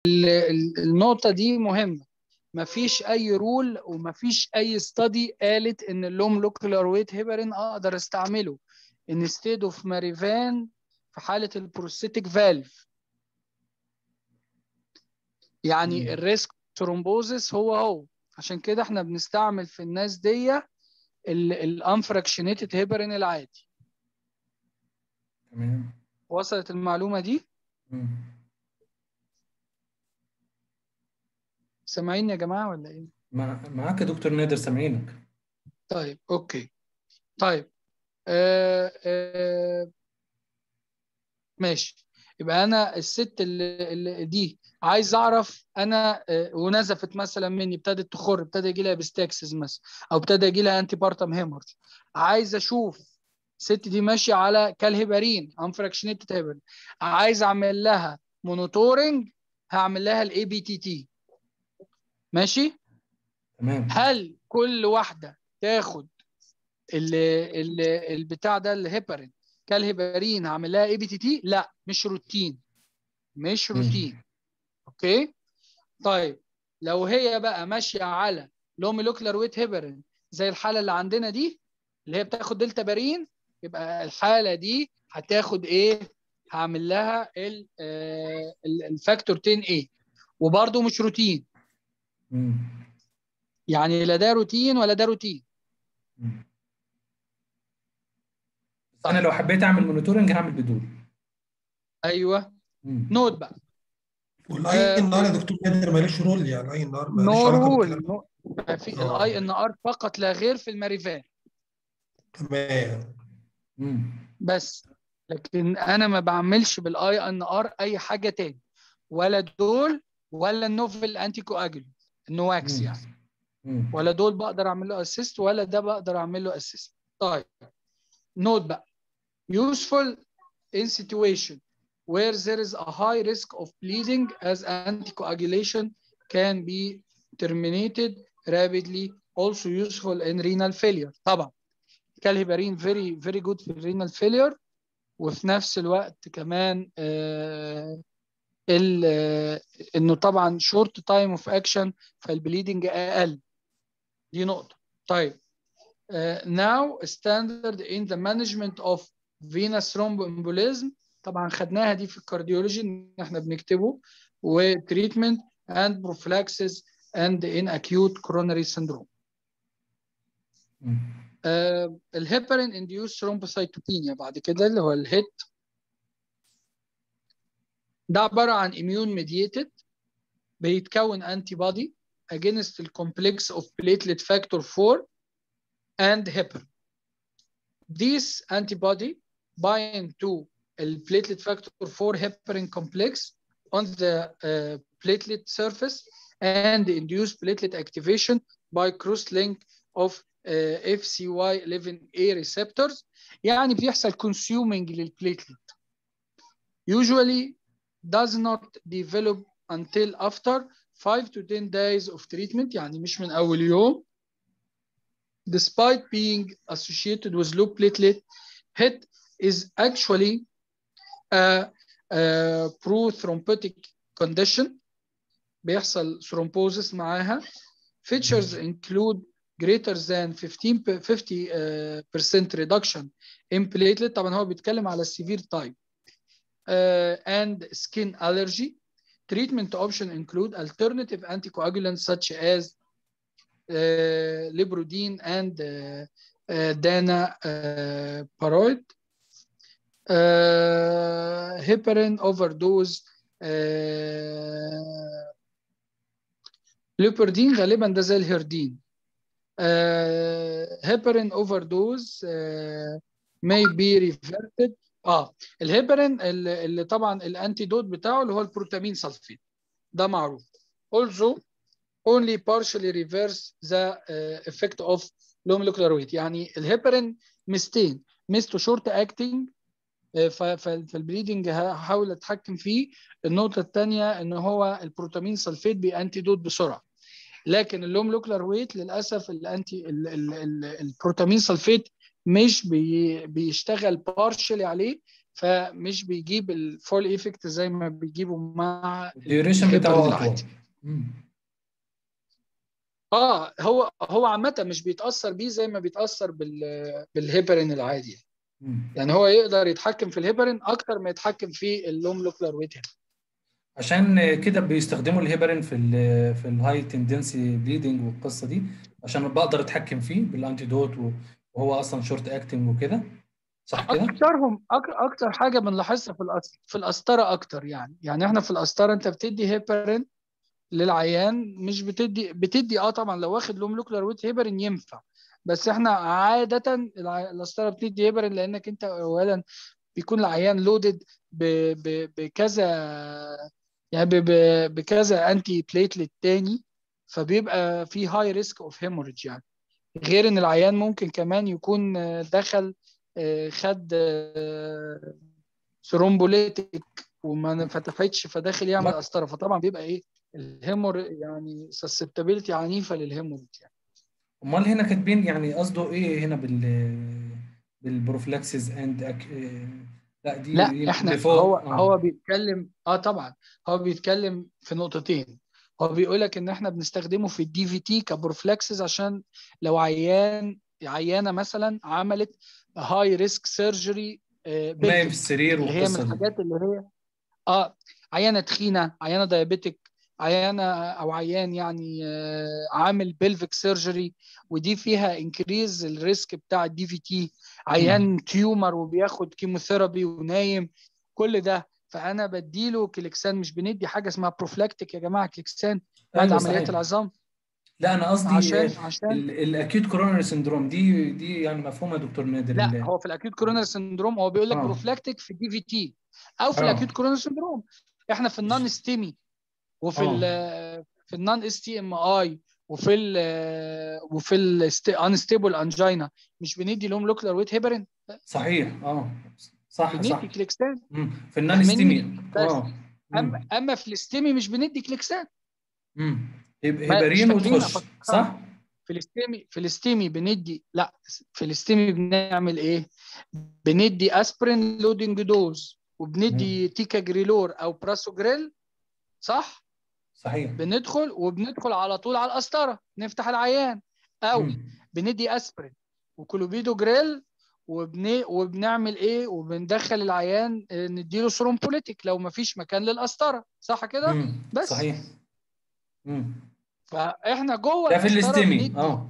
النقطه دي مهمه مفيش اي رول ومفيش اي ستادي قالت ان اللوم لوكولار ويت هيبرين اقدر استعمله انستيد اوف ماريفان في حاله البروستيتيك فالف يعني الريسك ثرومبوزس هو هو عشان كده احنا بنستعمل في الناس دي الانفراكشنيتد هيبرين العادي تمام وصلت المعلومه دي مم. سامعين يا جماعه ولا ايه مع- معاك يا دكتور نادر سامعينك طيب اوكي طيب آه آه ماشي يبقى انا الست اللي, اللي دي عايز اعرف انا آه ونزفت مثلا مني ابتدت تخر ابتدى يجي لها بستاكسز مثلا او ابتدى يجي لها انتي بارتم هيمورج عايز اشوف الست دي ماشيه على كالهيبارين انفراكشنيتد هيبرين عايز اعمل لها مونيتورنج هعمل لها الاي بي تي تي ماشي تمام هل كل واحده تاخد ال ال البتاع ده الهيبرين كالهيبرين هعمل لها اي بي تي تي لا مش روتين مش مم. روتين اوكي طيب لو هي بقى ماشيه على لو مولكيولار ويت هيبرين زي الحاله اللي عندنا دي اللي هي بتاخد دلتا بارين يبقى الحاله دي هتاخد ايه هعمل لها ال- آه، ال- الفاكتور 10 ايه وبرده مش روتين مم. يعني لا ده روتين ولا ده روتين مم. بس انا لو حبيت اعمل مونيتورنج هعمل بدول ايوه مم. نوت بقى والاي ان ار يا دكتور نادر ماليش رول يعني الاي ان ار ماليش نو علاقه رول بالكلام ما في آه. الاي ان ار فقط لا غير في الماريفان تمام مم. بس لكن انا ما بعملش بالاي ان ار اي حاجه تاني ولا دول ولا النوفل انتي كواجولانت النواكس مم. يعني مم. ولا دول بقدر اعمل له اسيست ولا ده بقدر اعمل له اسيست طيب نوت بقى useful in situation where there is a high risk of bleeding as anticoagulation can be terminated rapidly also useful in renal failure طبعا كالهيبارين very very good في الرينال failure وفي نفس الوقت كمان آه ال آه، انه طبعا short time of action فالبليدنج اقل دي نقطة طيب uh, now standard in the management of venous thromboembolism طبعا خدناها دي في الكارديولوجي ان احنا بنكتبه وتريتمنت and prophylaxis and in acute coronary syndrome مم. uh, الهيبرين induced thrombocytopenia بعد كده اللي هو الهيت ده عبارة عن immune mediated بيتكون انتي بودي against the complex of platelet factor 4 and heparin. These antibody bind to the platelet factor 4 heparin complex on the uh, platelet surface and induce platelet activation by cross-link of uh, FCY11A receptors يعني بيحصل consuming للبليتلت usually does not develop until after 5 to 10 days of treatment يعني مش من أول يوم despite being associated with low platelet hit is actually a, a prothrombotic condition بيحصل thrombosis معاها features include greater than 15 ب- 50 uh, percent reduction in platelet طبعا هو بيتكلم على severe type uh, and skin allergy treatment option include alternative anticoagulants such as uh, Librodine and uh, uh, Dana uh, Paroid. Uh, heparin overdose uh, ليبردين غالبا ده زي الهيردين هيبرين اوفر دوز may be reverted اه الهيبرين اللي اللي طبعا الانتيدوت بتاعه اللي هو البروتامين سلفيت ده معروف also only partially reverse the uh, effect of low molecular weight يعني الهيبرين ميزتين ميزته شورت اكتنج فالبليدنج هحاول اتحكم فيه النقطه الثانيه ان هو البروتامين سلفيت بانتيدوت بسرعه لكن اللو مولكيولار ويت للاسف الانتي ال- ال- ال- البروتامين سلفيت مش بي بيشتغل بارشلي عليه فمش بيجيب الفول ايفكت زي ما بيجيبوا مع الديوريشن الهيبرين بتاعه العادي. اطول مم. اه هو هو عامة مش بيتأثر بيه زي ما بيتأثر بال بالهيبرين العادي مم. يعني هو يقدر يتحكم في الهيبرين اكتر ما يتحكم في اللوم لوكلر ويت عشان كده بيستخدموا الهيبرين في ال في الهاي تندنسي بليدنج والقصه دي عشان بقدر اتحكم فيه بالانتيدوت وهو اصلا شورت اكتنج وكده صح كده؟ اكترهم أك- اكتر حاجه بنلاحظها في الأس... في القسطره اكتر يعني يعني احنا في القسطره انت بتدي هيبرين للعيان مش بتدي بتدي اه طبعا لو واخد لوم لوكلر ويت هيبرين ينفع بس احنا عاده الع- القسطره بتدي هيبرين لانك انت اولا بيكون العيان لودد ب... ب... بكذا يعني ب... ب... بكذا انتي بليتلت تاني فبيبقى في هاي ريسك اوف هيموريدج يعني غير ان العيان ممكن كمان يكون آه، دخل آه، خد آه، ثرومبوليتيك وما فتحتش فداخل يعمل ما- قسطره فطبعا بيبقى ايه الهيمور يعني سسبتابيلتي عنيفه للهيموريدج يعني امال هنا كاتبين يعني قصده ايه هنا بال بالبروفلاكسيس اند أك... لا دي لا دي احنا اللي فوق هو آه. هو بيتكلم اه طبعا هو بيتكلم في نقطتين هو بيقول لك ان احنا بنستخدمه في الدي في تي كبروفلاكسز عشان لو عيان عيانه مثلا عملت هاي ريسك سيرجري نايم في السرير اللي هي من والقصه دي الحاجات اللي هي اه عيانه تخينه عيانه دايابيتك عيانه او عيان يعني آه عامل بلفيك سيرجري ودي فيها انكريز الريسك بتاع الدي في تي عيان تيومر وبياخد كيموثيرابي ونايم كل ده فانا بديله كليكسان مش بندي حاجه اسمها بروفلاكتيك يا جماعه كليكسان بعد ايوه عمليات صحيح العظام لا انا قصدي عشان آه، عشان ال- الاكيوت كورونري سندروم دي دي يعني مفهومه يا دكتور نادر لا ال- هو في الاكيوت كورونر سندروم هو بيقول لك اه بروفلاكتيك في الدي في تي او في اه الاكيوت كورونر سندروم احنا في النون ستيمي وفي ال اه في النون اس تي ام اي وفي ال وفي الانستيبل انجينا مش بندي لهم لوكلر ويت هيبرين صحيح اه صح بندي صح كليكسان مم. في النون فاهمني ستيمي بس اه اما مم. اما في الاستيمي مش بندي كليكسان مم. يبقى ما مش هيبرين فاكرين وتخش افكرك صح؟ في الاستيمي في الاستيمي بندي لا في الاستيمي بنعمل ايه بندي اسبرين لودنج دوز مم. وبندي تيكا جريلور او براسوجريل صح صحيح بندخل وبندخل على طول على القسطره نفتح العيان او مم. بندي اسبرين وكلوبيدو جريل وبن... وبنعمل ايه وبندخل العيان آه، نديله سرومبوليتيك لو ما فيش مكان للقسطره صح كده مم. بس صحيح مم. فاحنا جوه ده في القسطره الاستيمي بندي اه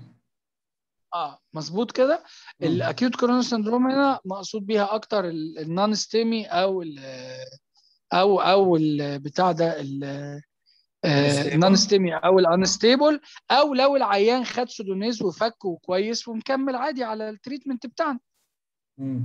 اه مظبوط كده مم. الاكيوت كورونر سندروم هنا مقصود بيها اكتر النون ستيمي او ال او او ال- بتاع ده النون الستيبل ستيمي او الانستيبل او لو العيان خد سودونيز وفك كويس ومكمل عادي على التريتمنت بتاعنا مم.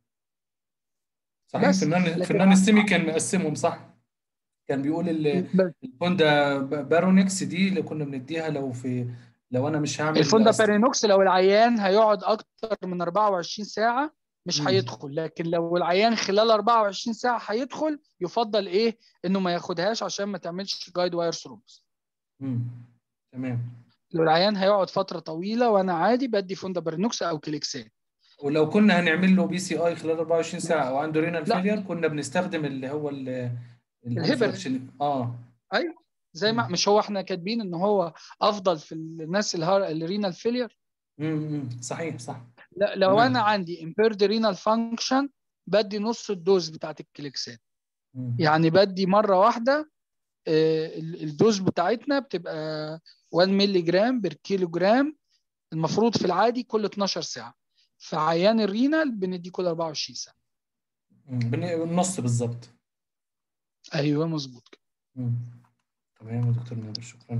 صحيح في بس النون في لكن النون ستيمي كان مقسمهم صح كان بيقول ال- بس الفوندا بارونكس دي اللي كنا بنديها لو في لو انا مش هعمل الفوندا أست... بارينوكس لو العيان هيقعد اكتر من 24 ساعه مش مم. هيدخل لكن لو العيان خلال 24 ساعه هيدخل يفضل ايه انه ما ياخدهاش عشان ما تعملش جايد واير ثرومبس مم. تمام لو العيان هيقعد فتره طويله وانا عادي بدي فوندا بارينوكس او كليكسان ولو كنا هنعمل له بي سي اي خلال 24 ساعه او عنده رينال لا فيلير كنا بنستخدم اللي هو ال- الهيبرين الانفراكشن اه ايوه زي ما مم. مش هو احنا كاتبين ان هو افضل في الناس الهار الرينال فيلير مم. صحيح صح لا لو انا تمام عندي امبيرد رينال فانكشن بدي نص الدوز بتاعت الكليكسان مم. يعني بدي مره واحده آه، ال- الدوز بتاعتنا بتبقى 1 مللي جرام بير كيلو جرام المفروض في العادي كل 12 ساعه في عيان الرينال بندي كل 24 ساعه مم. بن- النص بالظبط ايوه مظبوط كده مم. تمام يا دكتور نادر شكرا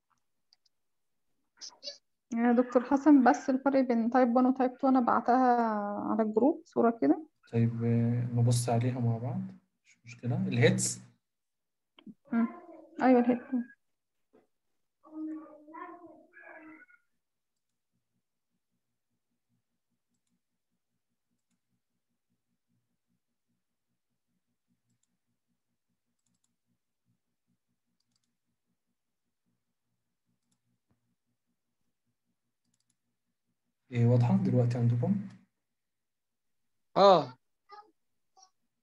يا دكتور حسن بس الفرق بين تايب 1 وتايب 2 انا بعتها على الجروب صورة كده طيب آه، نبص عليها مع بعض مش مشكله الهيتس مم. ايوه الهيد إيه واضحه دلوقتي عندكم اه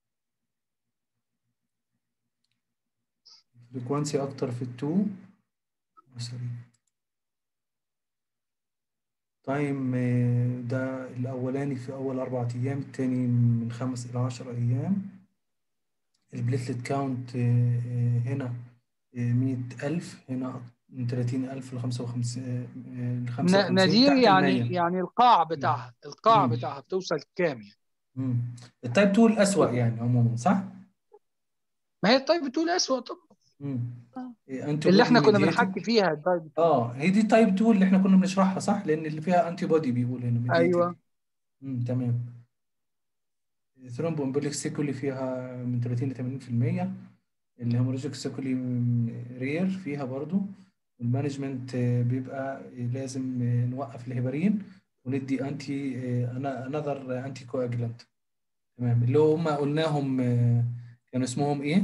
فريكوانسي اكتر في التو سوري تايم آه، ده الاولاني في اول اربع ايام التاني من خمس الى عشر ايام البليتلت كاونت هنا مية ألف هنا من تلاتين ألف لخمسة وخمسين لخمسة ن- وخمسين نادير تحت يعني المية يعني القاع بتاعها القاع مم. بتاعها بتوصل كام يعني مم. التايب 2 الأسوأ يعني عموما صح؟ ما هي الطيب بتقول اسوأ طبعا مم. آه. انتي اللي بودي احنا كنا ميديتد بنحكي فيها الطيب اه هي دي تايب 2 اللي احنا كنا بنشرحها صح؟ لأن اللي فيها انتي بودي بيقول هنا mediated. ايوه امم تمام ثرومبو امبوليك سيكولي فيها من 30 ل 80% الهيموراجيك سيكولي رير فيها برضو والمانجمنت آه، بيبقى لازم آه، نوقف الهيبرين وندي انتي انذر انتي كواجلانت تمام اللي هم قلناهم آه، كانوا اسمهم ايه؟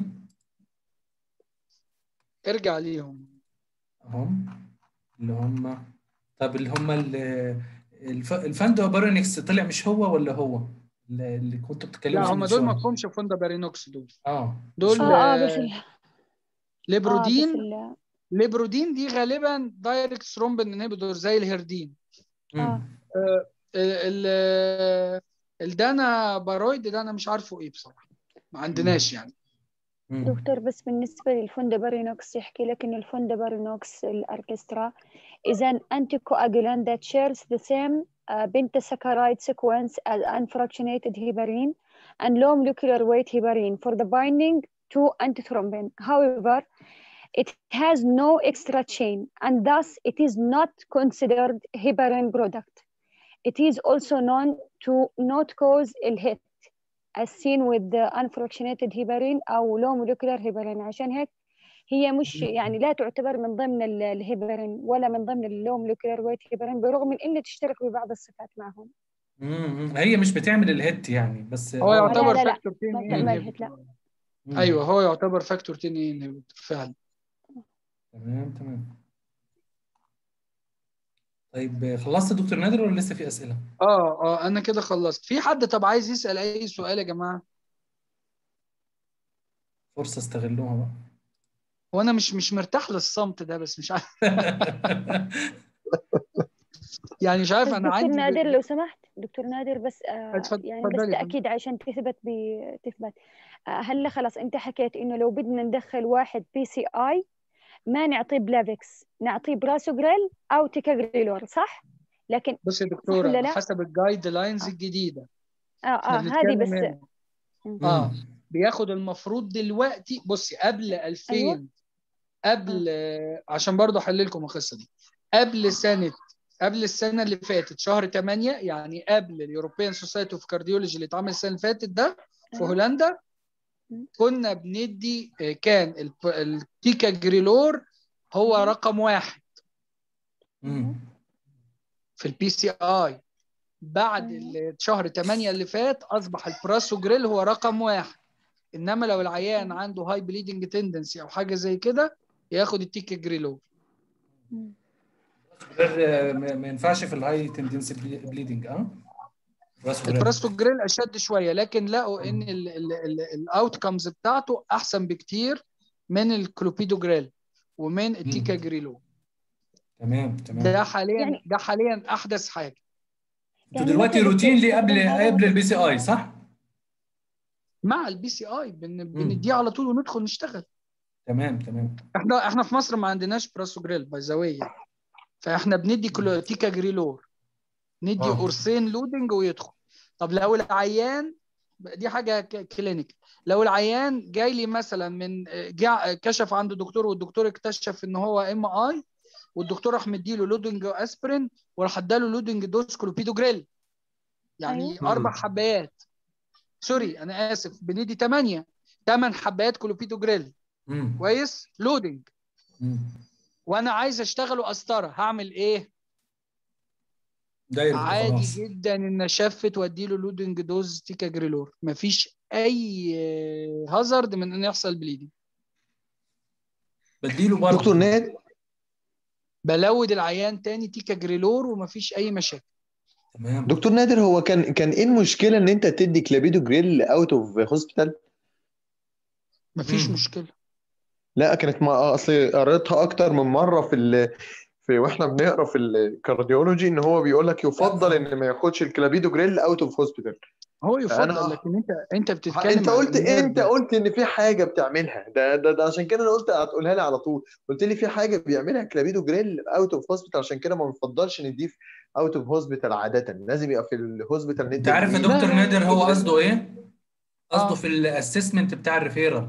ارجع ليهم هم اللي هم طب اللي هم ال- الف... الفاندو بارونكس طلع مش هو ولا هو اللي اللي كنتوا بتتكلموا لا فيه هم من دول ما شويه فهمش فوندا بارينوكس دول اه دول اه اه بس آه، ال... اه بس ليبرودين ال... ليبرودين دي غالبا دايركت ثرومبين انهبيتور زي الهيردين اه امم ال ال- الدانا بارويد ده انا مش عارفه ايه بصراحه ما عندناش يعني امم دكتور بس بالنسبة للفوندا بارينوكس يحكي لك إن الفوندا بارينوكس الأركسترا is an anticoagulant that shares the same uh, pentasaccharide sequence as unfractionated heparin and low molecular weight heparin for the binding to antithrombin. However, it has no extra chain and thus it is not considered heparin product. It is also known to not cause a hit as seen with the unfractionated heparin أو low molecular heparin عشان هيك هي مش يعني لا تعتبر من ضمن ال- الهيبرين ولا من ضمن اللو مولكيولر ويت هيبرين برغم من انها تشترك ببعض الصفات معهم امم هي مش بتعمل الهيت يعني بس هو اه يعتبر لا، لا. فاكتور 10 ما اي بتعمل هيت، انهبيتور مم. ايوه هو يعتبر فاكتور 10 اي انهبيتور فعلا تمام تمام طيب خلصت يا دكتور نادر ولا لسه في اسئله؟ اه اه انا كده خلصت في حد طب عايز يسال اي سؤال يا جماعه فرصه استغلوها بقى وانا مش مش مرتاح للصمت ده بس مش عارف يعني مش عارف بس انا دكتور عندي نادر لو سمحت دكتور نادر بس آه اتفضل- يعني بس اتفضلي يا تأكيد عشان تثبت ب- تثبت آه هلا خلاص انت حكيت انه لو بدنا ندخل واحد بي سي اي ما نعطيه بلافكس نعطيه براسوجريل او تيكاجريلور صح؟ لكن بص يا ولا دكتوره لا؟ حسب الجايد لاينز آه. الجديده اه اه احنا هذه بنتكلم بس هنا مم. اه بياخد المفروض دلوقتي بصي قبل 2000 أيوة. قبل آه، عشان برضه احل لكم القصه دي قبل سنه قبل السنه اللي فاتت شهر 8 يعني قبل اليوروبيان سوسايتي اوف كارديولوجي اللي اتعمل السنه اللي فاتت ده في أيوة. هولندا مم. كنا بندي آه، كان الب- التيكا جريلور هو مم. رقم واحد مم. في البي سي اي بعد أيوة. ال- شهر 8 اللي فات اصبح البراسوجريل هو رقم واحد انما لو العيان مم. عنده هاي بليدنج تندنسي او حاجه زي كده ياخد التيكا جريلور مم. غير ما ما ينفعش في الهاي تندنسي بليدنج اه راس وريد. البراستوجريل اشد شويه لكن لقوا ان الاوت كمز بتاعته احسن بكتير من الكلوبيدوجريل ومن التيكا مم. جريلو تمام تمام ده حاليا يعني- ده حاليا احدث حاجه انتوا يعني دلوقتي متى روتين دكتور ليه قبل استخدام هذا قبل البي سي اي صح؟ مع البي سي اي بن بنديه على طول وندخل نشتغل تمام تمام احنا احنا في مصر ما عندناش براسوجريل باي ذا واي فاحنا بندي كلو- تيكا جريلور ندي آه. قرصين لودنج ويدخل طب لو العيان دي حاجه ك- كلينيك لو العيان جاي لي مثلا من جا كشف عند دكتور والدكتور اكتشف ان هو ام اي والدكتور راح مديله لودنج اسبرين وراح اداله لودنج دوز كلوبيدوجريل يعني أيوة. اربع مم. حبايات سوري انا اسف بندي 8 8 حبايات كلوبيدوجريل مم. كويس لودنج مم. وانا عايز اشتغله قسطره هعمل ايه دايركت عادي خلاص جدا ان اشفت وادي له لودنج دوز تيكا جريلور مفيش اي هازارد من ان يحصل بليدنج بديله برضه دكتور ناد بلود العيان تاني تيكا جريلور ومفيش اي مشاكل تمام دكتور نادر هو كان كان ايه المشكله ان انت تدي كلابيدو جريل اوت اوف هوسبيتال مفيش مم. مشكله لا كانت ما اصل قريتها اكتر من مره في ال... في واحنا بنقرا في الكارديولوجي ان هو بيقول لك يفضل ان ما ياخدش الكلابيدو جريل اوت اوف هوسبيتال هو يفضل فأنا- لكن انت انت بتتكلم انت على قلت الناس انت ده. قلت ان في حاجه بتعملها ده ده, ده عشان كده انا قلت هتقولها لي على طول قلت لي في حاجه بيعملها كلابيدو جريل اوت اوف هوسبيتال عشان كده ما بنفضلش نديه اوت اوف هوسبيتال عاده لازم يبقى في الهوسبيتال ندي انت عارف يا إيه؟ دكتور لا، لا، نادر هو لا. قصده ايه؟ قصده آه. في الاسسمنت بتاع الريفيرال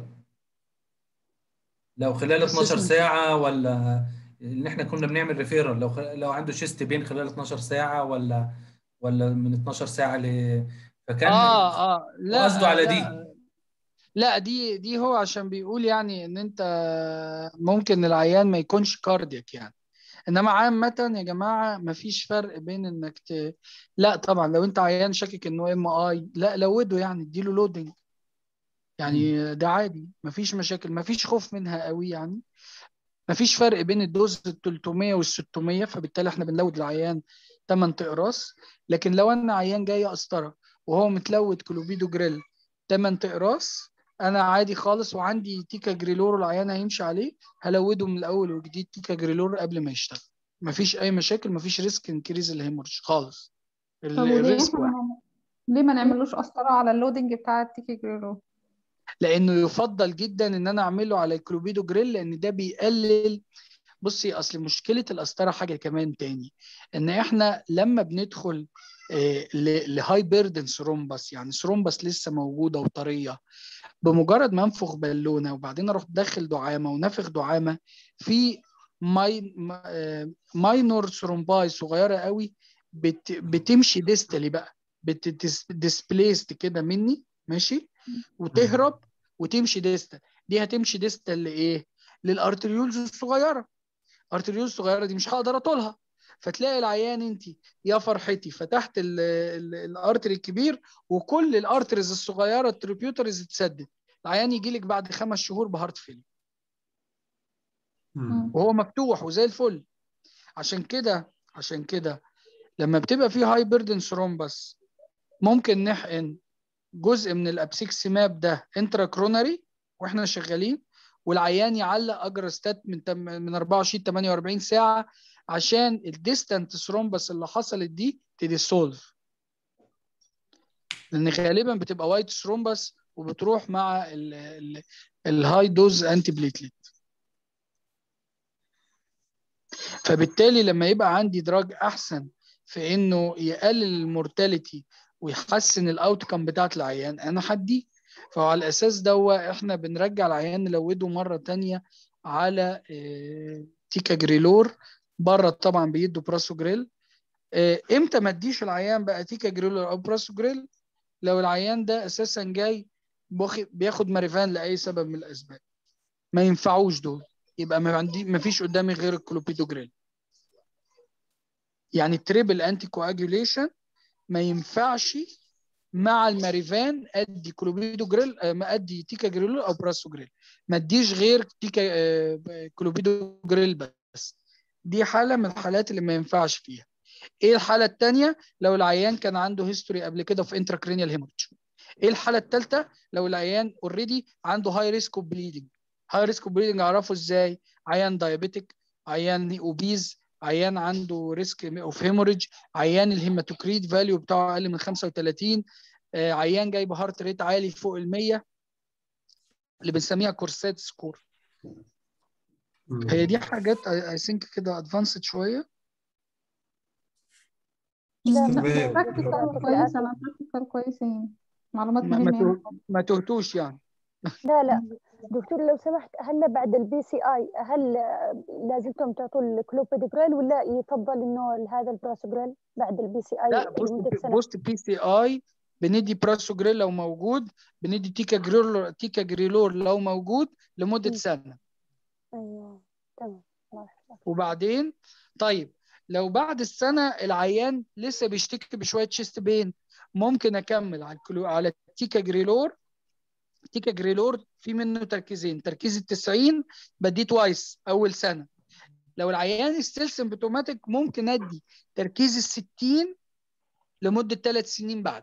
لو خلال 12 Assessment. ساعة ولا ان احنا كنا بنعمل ريفيرال لو خل... لو عنده شيست بين خلال 12 ساعة ولا ولا من 12 ساعة ل فكان اه اه لا قصده على لا دي لا دي دي هو عشان بيقول يعني ان انت ممكن العيان ما يكونش كاردياك يعني انما عامة يا جماعة مفيش فرق بين انك ت... لا طبعا لو انت عيان شاكك انه ام اي لا لوده يعني اديله لودنج يعني ده عادي مفيش مشاكل مفيش خوف منها قوي يعني مفيش فرق بين الدوز ال 300 وال 600 فبالتالي احنا بنلود العيان 8 اقراص لكن لو انا عيان جاي قسطره وهو متلود كلوبيدو جريل 8 اقراص انا عادي خالص وعندي تيكا جريلور والعيان هيمشي عليه هلوده من الاول وجديد تيكا جريلور قبل ما يشتغل مفيش اي مشاكل مفيش ريسك انكريز الهيموريج خالص ال- طب وليه الريسك احنا واحد ما- ليه ما نعملوش قسطرة على اللودنج بتاع التيكي جريرو لانه يفضل جدا ان انا اعمله على الكلوبيدو جريل لان ده بيقلل بصي اصل مشكله القسطره حاجه كمان تاني ان احنا لما بندخل آه، ل- لهاي بيردن ثرومبس يعني ثرومبس لسه موجوده وطريه بمجرد ما انفخ بالونه وبعدين اروح داخل دعامه ونفخ دعامه في ماي ماينور ثرومباي صغيره قوي بت بتمشي ديستالي بقى بتديسبليست كده مني ماشي وتهرب وتمشي ديستال دي هتمشي ديستال لايه؟ للارتريولز الصغيره الارتريولز الصغيره دي مش هقدر اطولها فتلاقي العيان انت يا فرحتي فتحت ال- ال- الارتري الكبير وكل الارتريز الصغيره التريبيوترز اتسدت العيان يجي لك بعد خمس شهور بهارت فيلير مم. وهو مفتوح وزي الفل عشان كده عشان كده لما بتبقى في هاي بيردن ثرومبس ممكن نحقن جزء من الابسيكسيماب ده انترا كروناري واحنا شغالين والعيان يعلق اجرستات من تم من 24 48 ساعه عشان الديستانت ثرومبس اللي حصلت دي تديسولف لان غالبا بتبقى وايت ثرومبس وبتروح مع الهاي دوز انتي بليتلت فبالتالي لما يبقى عندي دراج احسن في انه يقلل المورتاليتي ويحسن الاوتكم بتاعت العيان انا هديه فعلى الاساس ده احنا بنرجع العيان نلوده مره تانية على آه، تيكا جريلور بره طبعا بيدوا براسو جريل آه، امتى ما اديش العيان بقى تيكا جريلور او براسو جريل لو العيان ده اساسا جاي بخ- بياخد ماريفان لاي سبب من الاسباب ما ينفعوش دول يبقى ما عندي ما فيش قدامي غير الكلوبيدو جريل يعني التريبل انتي كواجوليشن ما ينفعش مع الماريفان ادي كلوبيدو جريل آه، ما ادي تيكا جريل او براسو جريل ما اديش غير تيكا آه، كلوبيدو جريل بس دي حاله من الحالات اللي ما ينفعش فيها ايه الحاله الثانيه لو العيان كان عنده هيستوري قبل كده في انتراكرينيال هيموريدج ايه الحاله الثالثه لو العيان اوريدي عنده هاي ريسك اوف بليدنج هاي ريسك اوف بليدنج اعرفه ازاي عيان دايابيتك عيان اوبيز عيان عنده ريسك اوف هيموريدج عيان الهيماتوكريت فاليو بتاعه اقل من 35 آه، عيان جايب هارت ريت عالي فوق ال 100 اللي بنسميها كورسات سكور مم. هي دي حاجات اي ثينك كده ادفانسد شويه لا لا تمام. براكتيكال كويس انا براكتيكال كويسين معلومات ما, ما, مهمة يعني تو- ما تهتوش يعني لا لا دكتور لو سمحت هل بعد البي سي اي هل آه، لازمتم تعطوا الكلوبيدوجريل ولا يفضل انه هذا البراسوجريل بعد البي سي اي لا بوست لمده سنه بوست بي سي اي بندي براسو جريل لو موجود بندي تيكا جريلور تيكا جريلور لو موجود لمده م. سنه ايوه تمام الله يحفظك. وبعدين طيب لو بعد السنه العيان لسه بيشتكي بشويه تشيست بين ممكن اكمل على الكلو على التيكا جريلور تيكا جريلور في منه تركيزين تركيز ال 90 بديه توايس اول سنه لو العيان ستيل سيمبتوماتيك ممكن ادي تركيز ال 60 لمده ثلاث سنين بعد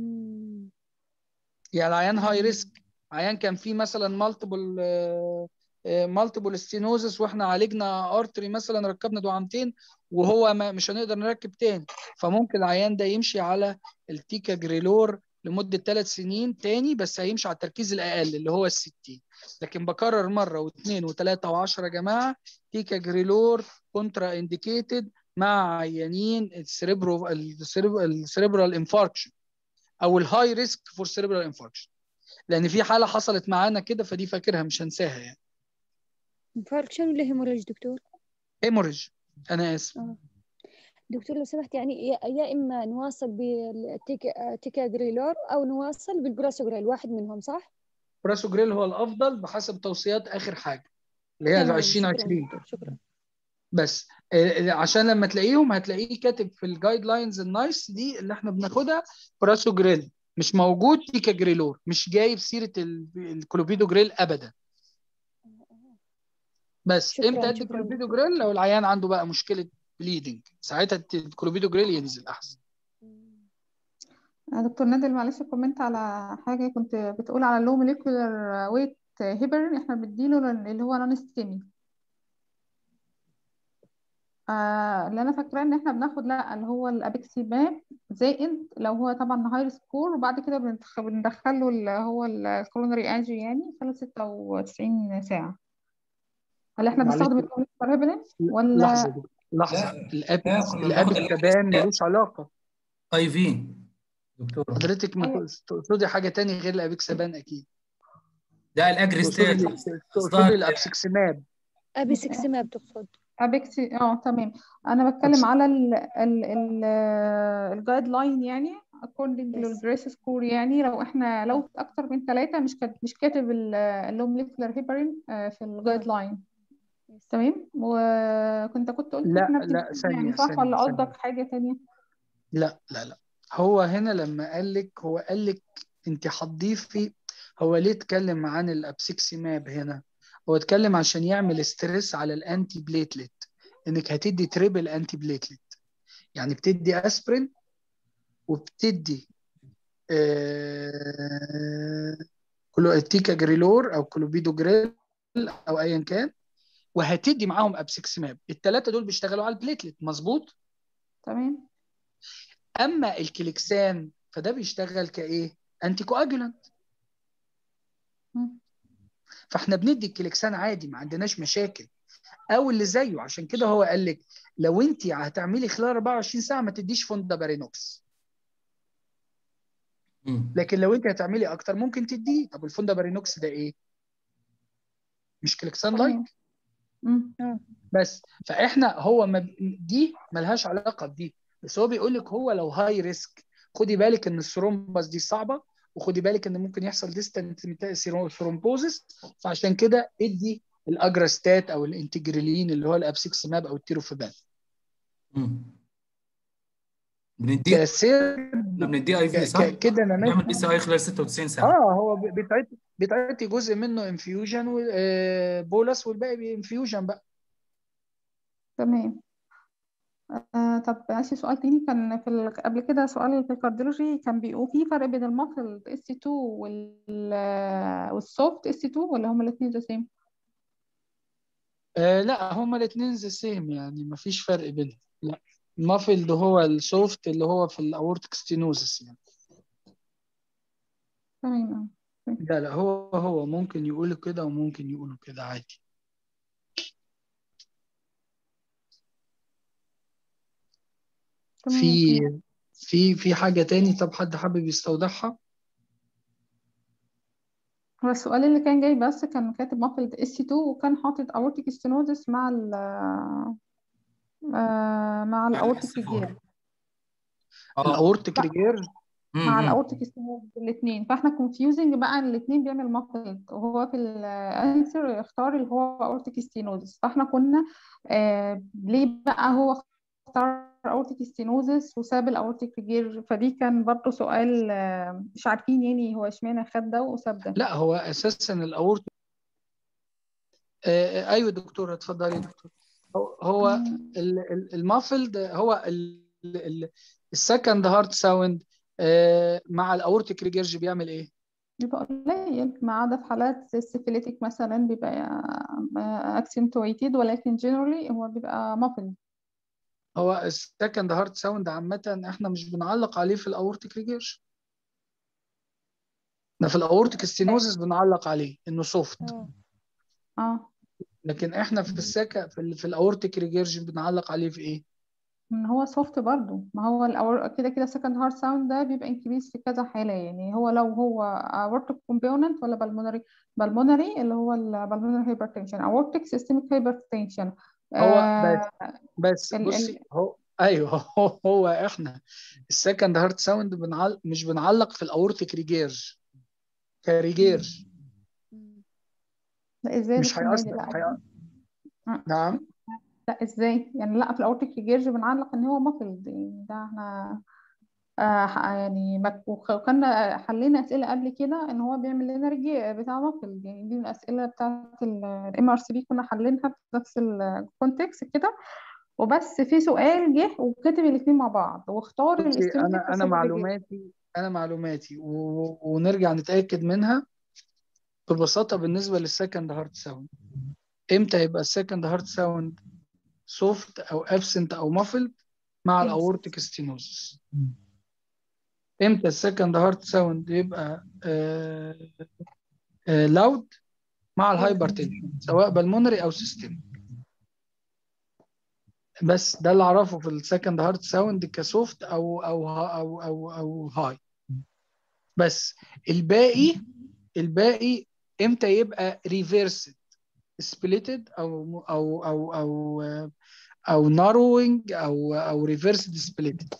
مم. يعني العيان هاي ريسك عيان كان فيه مثلا مالتيبل مالتيبل ستينوزس واحنا عالجنا ارتري مثلا ركبنا دعامتين وهو ما مش هنقدر نركب تاني فممكن العيان ده يمشي على التيكا جريلور لمده ثلاث سنين تاني بس هيمشي على التركيز الاقل اللي هو ال 60 لكن بكرر مره واثنين وثلاثه وعشرة يا جماعه تيكا جريلور كونترا انديكيتد مع عيانين السريبرو السريبرال انفاركشن او الهاي ريسك فور سريبرال انفاركشن لان في حاله حصلت معانا كده فدي فاكرها مش هنساها يعني انفاركشن ولا هيموريج دكتور؟ هيموريج انا اسف دكتور لو سمحت يعني يا, يا اما نواصل بالتيكا جريلور او نواصل بالبراسوجريل واحد منهم صح؟ براسوجريل هو الافضل بحسب توصيات اخر حاجه اللي هي تمام، 2020 شكرا شكرا بس آه، عشان لما تلاقيهم هتلاقيه كاتب في الجايد لاينز النايس دي اللي احنا بناخدها براسو جريل مش موجود تيكا جريلور مش جايب سيره ال- الكلوبيدو جريل ابدا بس شكراً، امتى ادي شكراً. كلوبيدو جريل لو العيان عنده بقى مشكله بليدنج ساعتها الكلوبيدو جريل ينزل احسن آه، دكتور نادل معلش كومنت على حاجة كنت بتقول على اللو موليكولر ويت هيبر احنا بنديله لل- اللي هو نون ستيمي آه اللي انا فاكراه ان احنا بناخد لا اللي هو الابيكسيماب زائد لو هو طبعا هاي سكور وبعد كده بندخ- بندخله اللي هو الكورونري انجي يعني خلال 96 ساعة هل احنا معلش. بنستخدم اللو موليكولر هيبرين ولا لحظه دي. لحظه لا، الابيكس لا، كنا الابيكس بناخد كمان الأبيكس. ملوش علاقه اي في دكتور حضرتك ما أيوة. تقصدي حاجه تاني غير الابيكسابان اكيد ده الاجريستات تقصدي تقصدي الابسكسماب ابي سكسماب تقصد ابيكسي اه تمام انا بتكلم على ال ال ال الجايد لاين يعني according Yes. للجريس سكور يعني لو احنا لو اكتر من ثلاثة مش كات مش كاتب اللو موليكولر هيبرين في الجايد لاين تمام وكنت كنت قلت لا، احنا لا، بتبقى ثانية، يعني صح ثانية، ولا ثانية. قصدك حاجة تانية لا لا لا هو هنا لما قال لك هو قال لك انت هتضيفي هو ليه اتكلم عن الابسكسيماب هنا هو اتكلم عشان يعمل ستريس على الانتي بليتلت انك هتدي تريبل انتي بليتلت يعني بتدي اسبرين وبتدي آه كلو تيكا جريلور او كلوبيدو جريل او ايا كان وهتدي معاهم ابسكسيماب الثلاثه دول بيشتغلوا على البليتلت مظبوط تمام اما الكليكسان فده بيشتغل كايه انتي كواجولانت مم. فاحنا بندي الكليكسان عادي ما عندناش مشاكل او اللي زيه عشان كده هو قال لك لو انت هتعملي خلال 24 ساعه ما تديش فوندا بارينوكس مم. لكن لو انت هتعملي اكتر ممكن تديه طب الفوندا بارينوكس ده ايه مش كليكسان لايك تمام مم. بس فاحنا هو ما دي ملهاش علاقه بدي بس هو بيقول لك هو لو هاي ريسك خدي بالك ان الثرومبس دي صعبه وخدي بالك ان ممكن يحصل ديستنت ثرومبوزس فعشان كده ادي الاجراستات او الانتجريلين اللي هو الابسكسماب او التيروفيبان مم. بنديه كسر احنا بنديه اي في صح؟ ك- كده انا بنعمل ماشي بي سي اي خلال 96 ساعه اه هو ب- بيتعطي بيتعطي جزء منه انفيوجن وبولس والباقي بانفيوجن بقى تمام آه طب ماشي سؤال تاني كان في ال... قبل كده سؤال في الكارديولوجي كان بيقول في فرق بين المصل اس 2 وال والسوفت اس 2 ولا هما الاثنين ذا سيم؟ آه لا هما الاثنين زي سيم يعني ما فيش فرق بينهم لا المافلد هو السوفت اللي هو في الاورتيك ستينوزس يعني تمام اه لا لا هو هو ممكن يقولوا كده وممكن يقولوا كده عادي تمام في في في حاجة تاني طب حد حابب يستوضحها هو السؤال اللي كان جاي بس كان كاتب مافلد اس 2 وكان حاطط اورتيك ستينوزس مع ال آه مع الاورتيك الاس 4 ريجير اه الاورتيك ريجير مع مم. الاورتيك ستينوزس الاثنين فاحنا كونفيوزنج بقى الاثنين بيعمل مافلد وهو في الانسر اختار اللي هو اورتيك ستينوزس فاحنا كنا آه ليه بقى هو اختار اورتيك ستينوزس وساب الاورتيك ريجير فدي كان برضه سؤال آه مش عارفين يعني هو اشمعنى خد ده وساب ده لا هو اساسا الاورتيك آه ايوه دكتور اتفضلي يا دكتور هو هو مم. ال- ال- المافلد هو السكند هارت ساوند مع الاورتيك ريجيرج بيعمل ايه؟ بيبقى قليل ما عدا في حالات السيفيليتيك مثلا بيبقى اكسنتويتد ولكن جنرالي هو بيبقى muffled هو السكند هارت ساوند عامة احنا مش بنعلق عليه في الاورتيك ريجيرشن احنا في الاورتيك ستينوزس بنعلق عليه انه سوفت اه لكن احنا في السكا في, ال- في الاورتيك ريجيرشن بنعلق عليه في ايه؟ ان هو سوفت برضو ما هو الأور... كده كده second heart sound ده بيبقى increase في كذا حالة يعني هو لو هو aortic component ولا pulmonary pulmonary اللي هو ال pulmonary hypertension aortic systemic hypertension هو آه بس ال- بصي ال- هو ايوه هو, هو احنا السكند هارت ساوند بنعل... مش بنعلق في الاورتيك ريجيرج كريجيرج لا ازاي يا مش دكتور نادي هيأثر لا هي... آه. نعم لا ازاي يعني لا في الاورتيك ريجيرج بنعلق ان هو muffled يعني ده احنا آه ح- يعني ما- وخ- وكنا حلينا اسئله قبل كده ان هو بيعمل لنا ريجي بتاع muffled يعني دي من الاسئله بتاعت الام ار سي بي كنا حلينها في نفس الكونتكست كده وبس في سؤال جه وكتب الاثنين مع بعض واختار بصي الاستيميتد انا انا معلوماتي انا معلوماتي و... ونرجع نتأكد منها ببساطة بالنسبة للسكند هارت ساوند امتى يبقى السكند هارت ساوند سوفت او ابسنت او muffled مع Absent. الاورتيك ستينوزس امتى السكند هارت ساوند يبقى لاود مع الهايبرتنشن سواء بالمونري او سيستم بس ده اللي اعرفه في السكند هارت ساوند كسوفت او او او او او هاي بس الباقي الباقي امتى يبقى ريفيرسد سبليتد او او او او او ناروينج او او ريفيرسد سبليتد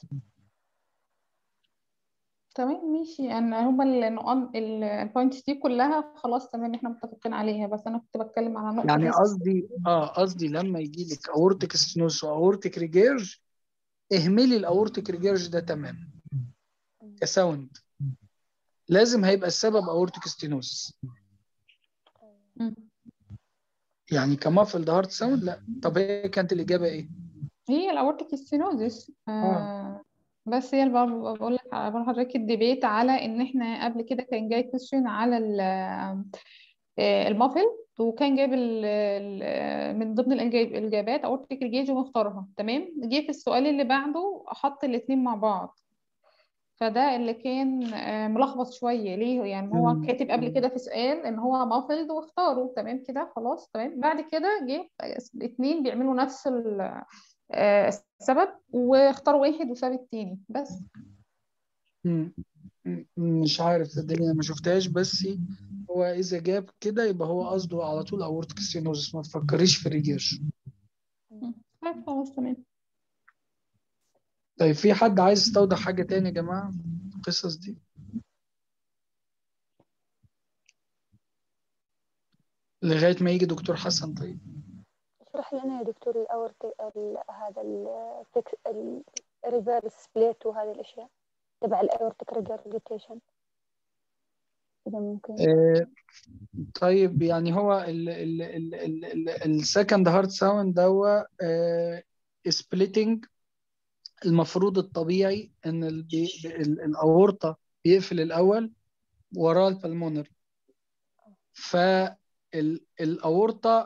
تمام ماشي انا هما النقط البوينتس دي كلها خلاص تمام احنا متفقين عليها بس انا كنت بتكلم على نقطه يعني بس. قصدي اه قصدي لما يجي لك اورتيك ستنوس واورتيك ريجيرج اهملي الاورتيك ريجيرج ده تماما كساوند لازم هيبقى السبب اورتيك ستينوس مم. يعني كمافل ده هارت ساوند لا طب هي كانت الاجابه ايه؟ هي الاورتيك ستينوزس آه بس هي اللي بقى- بقول لك بقول لحضرتك الديبيت على ان احنا قبل كده كان جاي كويستشن على ال- آه، المافل وكان جايب ال- ال- من ضمن الإجاب- الاجابات اورتيك ريجيج ومختارها تمام جه في السؤال اللي بعده حط الاثنين مع بعض فده اللي كان آه، ملخبط شويه ليه يعني هو مم. كاتب قبل كده في سؤال ان هو مافلد واختاره تمام كده خلاص تمام بعد كده جه الاثنين بيعملوا نفس ال- آه، السبب واختاروا واحد وساب التاني بس مم. مم. مش عارف صدقني انا ما شفتهاش بس هو اذا جاب كده يبقى هو قصده على طول اورتيك ستينوزس ما تفكريش في الريجيرج طيب خلاص تمام طيب في حد عايز يستوضح حاجه تاني يا جماعه في القصص دي لغايه ما يجي دكتور حسن طيب اشرح لنا يا دكتور الأورت ال- هذا الريفيرس سبليت وهذه الأشياء تبع الأورتيك ريجرجيتيشن إذا ممكن آه، طيب يعني هو السكند هارت ساوند دوا سبليتنج المفروض الطبيعي ان ال- بي- ال- الاورطه بيقفل الاول وراه البلمونر فالاورطه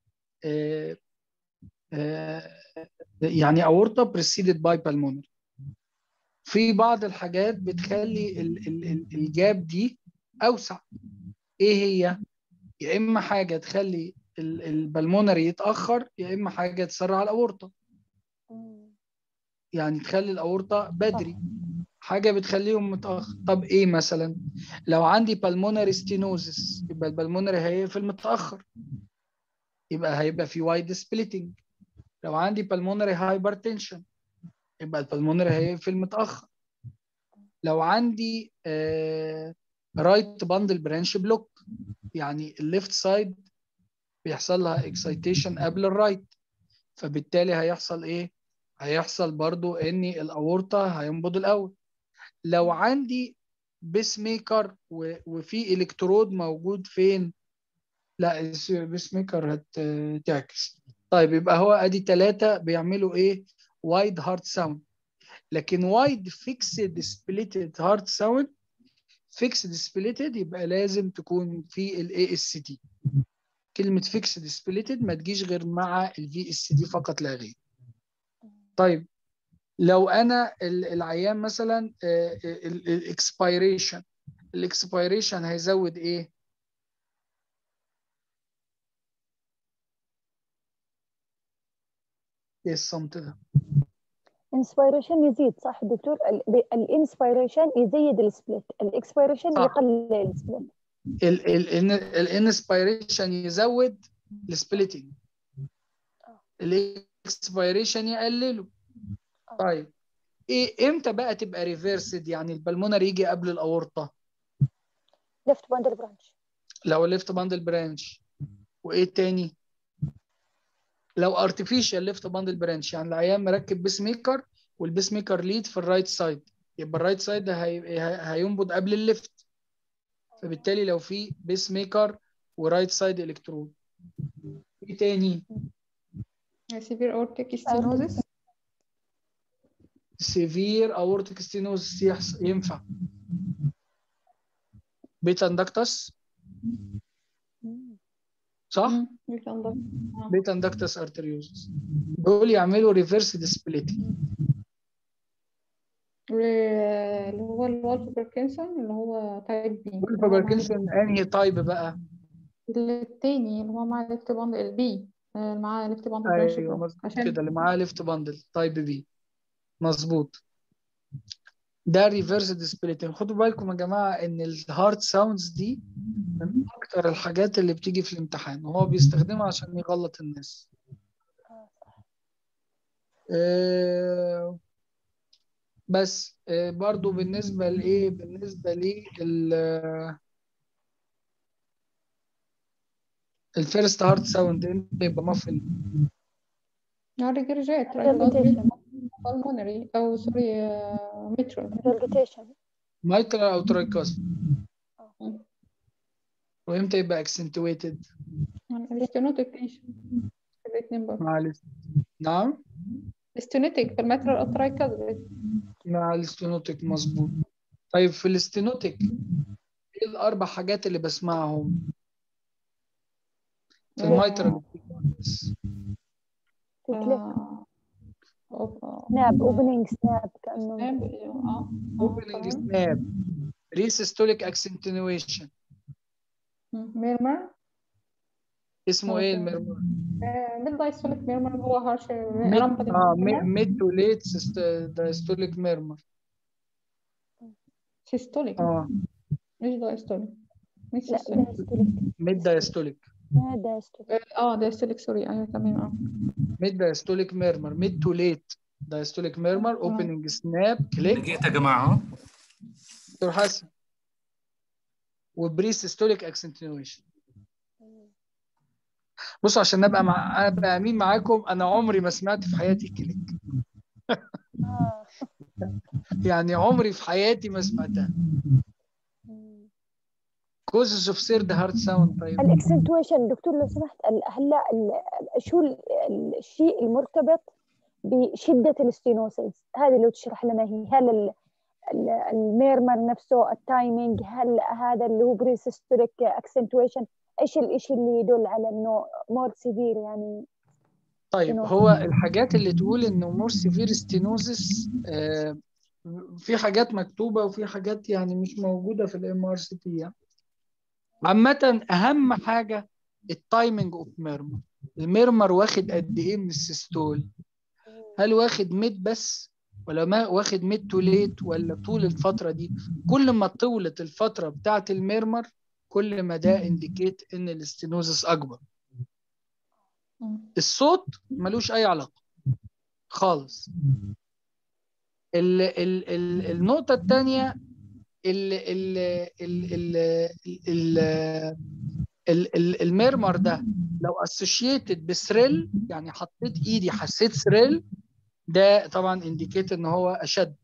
يعني اورطه بريسيدد باي بالمونر في بعض الحاجات بتخلي ال- ال- ال- الجاب دي اوسع ايه هي يا اما حاجه تخلي ال- البلمونري يتاخر يا اما حاجه تسرع الاورطه مم. يعني تخلي الاورطه بدري حاجه بتخليهم متاخر طب ايه مثلا لو عندي بالمونري ستينوزس يبقى البلمونري هيقفل متاخر يبقى هيبقى في وايد سبليتنج لو عندي بالمونري هايبرتنشن يبقى البلمونري هيقفل متاخر لو عندي رايت باندل برانش بلوك يعني الليفت سايد بيحصل لها اكسايتيشن قبل الرايت فبالتالي هيحصل ايه هيحصل برضو ان الاورطه هينبض الاول لو عندي بيس ميكر و- وفي الكترود موجود فين لا البيس ميكر هتعكس طيب يبقى هو ادي ثلاثه بيعملوا ايه وايد هارت ساوند لكن وايد فيكسد سبليتد هارت ساوند فيكسد سبليتد يبقى لازم تكون في الاي اس تي كلمه فيكسد سبليتد ما تجيش غير مع الفي اس دي فقط لا غير طيب لو انا ال- العيان مثلا الاكسبيريشن الاكسبيريشن هيزود ايه ايه الصمت ده انسبيريشن يزيد صح دكتور الانسبيريشن يزيد السبليت الاكسبيريشن صح. يقلل السبليت الانسبيريشن يزود السبليتنج الاكسبيريشن يقلله طيب ايه امتى بقى تبقى ريفيرسد يعني البلمونر يجي قبل الاورطه ليفت باندل برانش لو الليفت باندل برانش وايه التاني لو ارتفيشال ليفت باندل برانش يعني العيان مركب بيس ميكر والبيس ميكر ليد في الرايت سايد يبقى الرايت سايد ده هي... هي- هينبض قبل الليفت فبالتالي لو في بيس ميكر ورايت سايد الكترود ايه تاني severe aortic stenosis سيفير اورتيك ستينوز ينفع بيتا اندكتس صح مم. you can look. آه. بيتا اندكتس ارتريوزس دول يعملوا ريفرس ديسبليتي اللي هو الوالف باركنسون اللي هو تايب بي ولف باركنسون انهي تايب بقى التاني اللي هو مع ليفت باند البي مع ليفت باند ايوه مظبوط كده اللي معاه ليفت باندل تايب بي مظبوط ده ريفرس ديسبليتنج خدوا بالكم يا جماعه ان الهارد ساوندز دي من اكتر الحاجات اللي بتيجي في الامتحان وهو بيستخدمها عشان يغلط الناس آه، بس آه، برضو بالنسبه لايه بالنسبه لل الفيرست هارد ساوند امتى يبقى مفل ريجرجات Regurgitation. pulmonary أو سوري مترو regurgitation مايترال او ترايكاس وامتى يبقى اكسنتويتد الاستينوتيك الاثنين برضه مع ال- نعم الاستينوتيك في المترو الأترايكال مع الاستينوتيك مظبوط طيب في الاستينوتيك ايه الاربع حاجات اللي بسمعهم في المايترال سناب اوبننج سناب كانه اوبننج سناب ريسيستوليك اكسنتويشن ميرمر اسمه ايه المرمر ميد دايستوليك ميرمر هو هارش ميد اه ميد تو ليت دايستوليك ميرمر سيستوليك اه مش دايستوليك مش لا سيستوليك دايستوليك ميد دايستوليك ما دايستوليك اه دايستوليك سوري ايوه تمام اه ميد دايستوليك ميرمر ميد تو ليت دايستوليك ميرمر اوبننج سناب كليك لقيت يا جماعه دكتور حسن وبريسيستوليك اكسنتويشن بصوا عشان ابقى مع ابقى امين معاكم انا عمري ما سمعت في حياتي كليك آه. يعني عمري في حياتي ما سمعتها مم. كوزز اوف سيرد هارت ساوند طيب الاكسنتويشن دكتور لو سمحت ال- هلا ال- شو ال- ال- الشيء المرتبط بشدة الاستينوسيس هذه لو تشرح لنا هي هل ال- ال- الميرمر نفسه التايمينج هل هذا اللي هو بريسيستوليك اكسنتويشن ايش الاشي اللي يدل على انه مور سيفير يعني طيب stenosis. هو الحاجات اللي تقول انه مور سيفير ستينوزس في حاجات مكتوبه وفي حاجات يعني مش موجوده في الام ار سي تي يعني. عامه اهم حاجه التايمنج اوف ميرمر الميرمر واخد قد ايه من السيستول هل واخد ميد بس ولا ما واخد ميد تو ليت ولا طول الفتره دي كل ما طولت الفتره بتاعه الميرمر كل ما ده انديكيت ان الاستينوزس اكبر الصوت ملوش اي علاقه خالص ال ال ال النقطه الثانيه ال ال ال ال ال ال ال الميرمر ده لو اسوشيتد بثريل يعني حطيت ايدي حسيت ثريل ده طبعا انديكيت ان هو اشد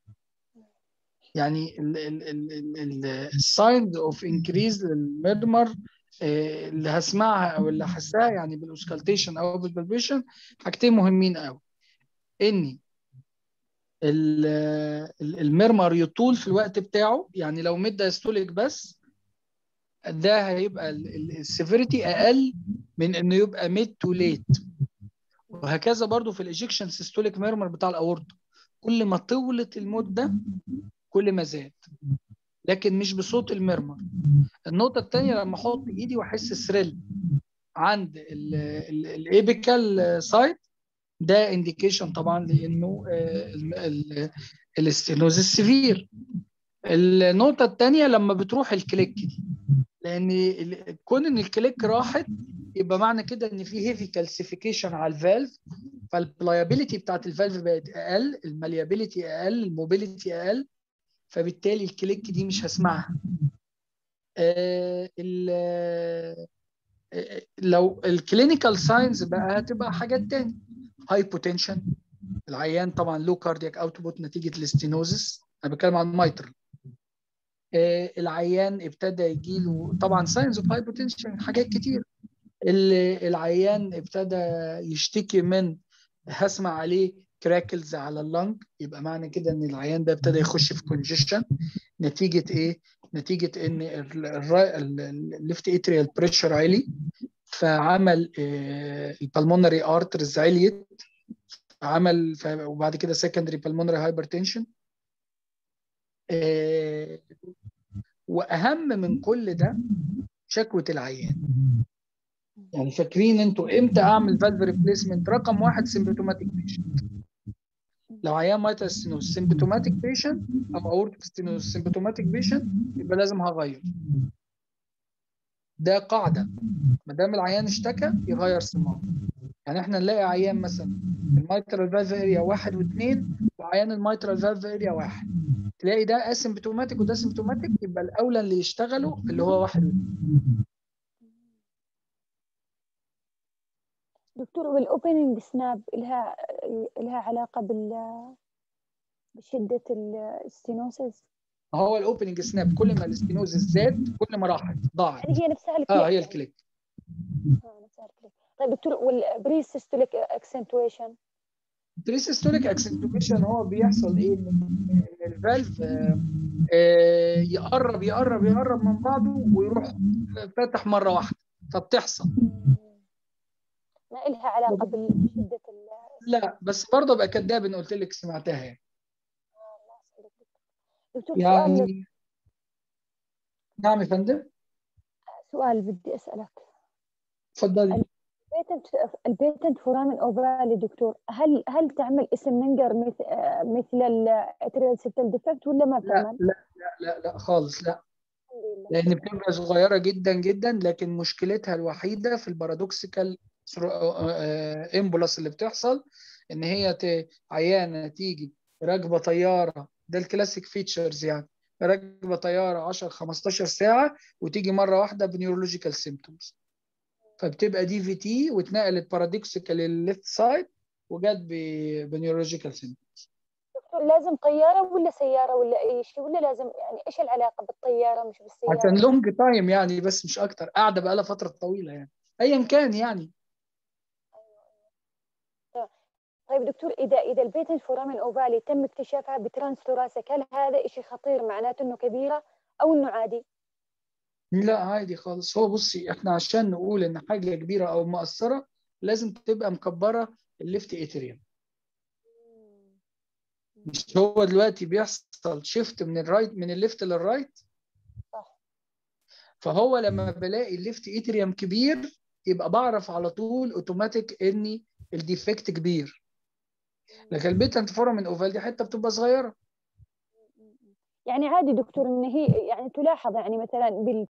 يعني الساينز اوف انكريز للميرمر آه، اللي هسمعها او اللي هحسها يعني بالاوسكالتيشن او بالبلبيشن حاجتين مهمين قوي اني ال- ال- المرمر يطول في الوقت بتاعه يعني لو ميد دايستوليك بس ده هيبقى السيفيريتي اقل من انه يبقى ميد تو ليت وهكذا برضو في الايجكشن سيستوليك ميرمر بتاع الاورطه كل ما طولت المده كل ما زاد لكن مش بصوت المرمر النقطه الثانيه لما احط ايدي واحس ثريل عند الايبيكال سايت ده انديكيشن طبعا لانه الاستينوزيس سيفير النقطه الثانيه لما بتروح الكليك دي لان ال- كون ان الكليك راحت يبقى معنى كده ان في هيفي كالسيفيكيشن على الفالف فالبلايابيليتي بتاعت الفالف بقت اقل الماليابيليتي اقل الموبيليتي اقل فبالتالي الكليك دي مش هسمعها آه، ال- آه، لو الكلينيكال ساينز بقى هتبقى حاجات تاني هايبوتنشن العيان طبعا لو كاردياك اوتبوت نتيجه الاستينوزس انا بتكلم عن المايترال آه، العيان ابتدى يجيله طبعا ساينز اوف هايبوتنشن حاجات كتير ال- العيان ابتدى يشتكي من هسمع عليه كراكلز على اللنج يبقى معنى كده ان العيان ده ابتدى يخش في كونجيشن نتيجه ايه؟ نتيجه ان الليفت اتريال بريشر عالي فعمل البلمونري ارترز عليت عمل ف- وبعد كده سكندري بالمونري هايبرتنشن واهم من كل ده شكوى العيان يعني فاكرين انتوا امتى اعمل فالف ريبليسمنت رقم واحد سيمبتوماتيك بيشنت لو عيان مايتال ستينوز سيمبتوماتيك بيشنت او اورتيك ستينوز سيمبتوماتيك بيشنت يبقى لازم هغير ده قاعده ما دام العيان اشتكى يغير صمام يعني احنا نلاقي عيان مثلا المايترال فالف اريا واحد واثنين وعيان المايترال فالف اريا واحد تلاقي ده اسيمبتوماتيك وده سيمبتوماتيك يبقى الاولى اللي يشتغلوا اللي هو واحد واثنين دكتور والاوبننج سناب لها لها علاقة بال بشدة الستينوسيس هو الاوبننج سناب كل ما الاستينوزس زاد كل ما راحت ضاعت يعني هي نفسها الكليك اه هي يعني. الكليك آه، نفسها الكليك طيب دكتور والبريسيستوليك اكسنتويشن بريسيستوليك اكسنتوبيشن هو بيحصل ايه ان الفالف آه، آه، يقرب يقرب يقرب من بعضه ويروح فاتح مره واحده فبتحصل ما لها علاقة بشدة ال لا بس برضه ابقى كداب ان قلت لك سمعتها يعني دكتور سؤال يعني نعم يا فندم سؤال بدي أسألك اتفضلي البيتنت البيتنت فورامين اوفالي دكتور هل هل تعمل اسم منجر مثل مثل الاتريال سيبتال ديفكت ولا ما لا بتعمل؟ لا لا لا لا خالص لا الحمد لله لان بتبقى صغيره جدا جدا لكن مشكلتها الوحيده في البارادوكسيكال امبولاس اللي بتحصل ان هي ت- عيانه تيجي راكبه طياره ده الكلاسيك فيتشرز يعني راكبه طياره 10 15 ساعه وتيجي مره واحده بنيورولوجيكال سيمبتومز فبتبقى دي في تي واتنقلت بارادوكسيكال للليفت سايد وجت بنيورولوجيكال سيمبتومز دكتور لازم طيارة ولا سيارة ولا أي شيء ولا لازم يعني إيش العلاقة بالطيارة مش بالسيارة؟ عشان لونج تايم يعني بس مش اكتر قاعده بقى لها فتره طويله يعني ايا كان يعني طيب دكتور إذا إذا البيتنت فورامين اوفالي تم اكتشافها بترانس ثوراسيك هل هذا شيء خطير معناته إنه كبيرة أو إنه عادي؟ لا عادي خالص هو بصي احنا عشان نقول ان حاجه كبيره او مؤثره لازم تبقى مكبره الليفت اتريوم مش هو دلوقتي بيحصل شيفت من الرايت من الليفت للرايت صح. فهو لما بلاقي الليفت اتريوم كبير يبقى بعرف على طول اوتوماتيك ان الديفكت كبير لكن البيتنت فورامين اوفال دي حته بتبقى صغيره يعني عادي دكتور إن هي يعني تلاحظ يعني مثلا بال